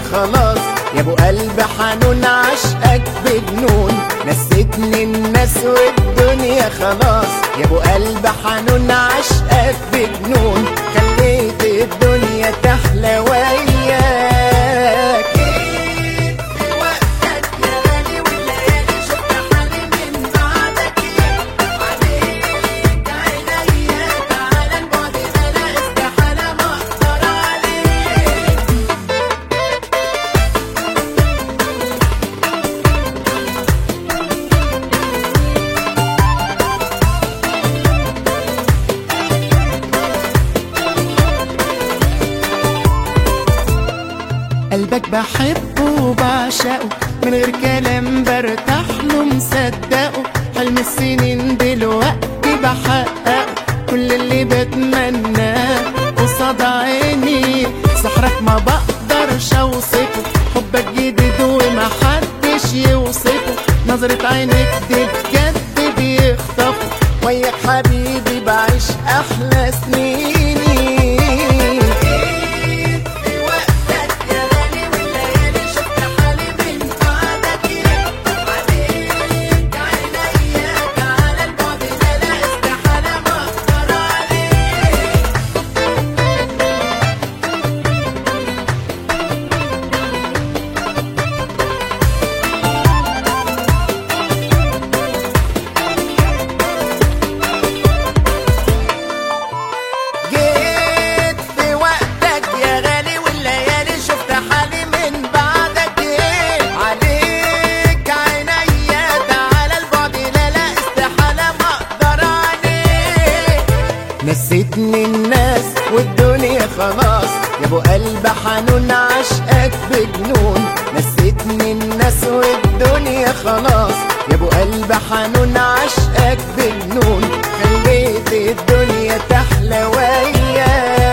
خلاص يا ابو قلب حنون عشقك بجنون نسيتني الناس والدنيا خلاص يا ابو قلب حنون عشقك بجنون خليت الدنيا تحلى وياك جيت في وقتك يا غالي والليالي شفت حالي من بعدك عليك عينيا تعالى البعد ده لا استحالة ما اقدر عليك قلبك بحبه وبعشقه من غير كلام برتاح له مصدقه حلم السنين دلوقتي بحققه كل اللي بتمناه قصاد عيني سحرك ما بقدرش اوصفه حبك جديد وما حدش يوصفه نظرة عينك دي بجد بيخطفه وياك حبيبي بعيش احلى سنيني جيت في وقتك يا غالي والليالي شفت حالي من بعدك عليك عينيا تعالى البعد ده لا استحالة ما اقدر عليك جيت في وقتك يا غالي والليالي شفت حالي من بعدك ايه عليك عينيا تعالى البعد لا لا استحالة ما اقدر عليك نسيتني الناس والدنيا خلاص يا ابو قلب حنون عشقك بجنون نسيتني الناس والدنيا خلاص يا ابو قلب حنون عشقك بجنون خليت الدنيا تحلى وياك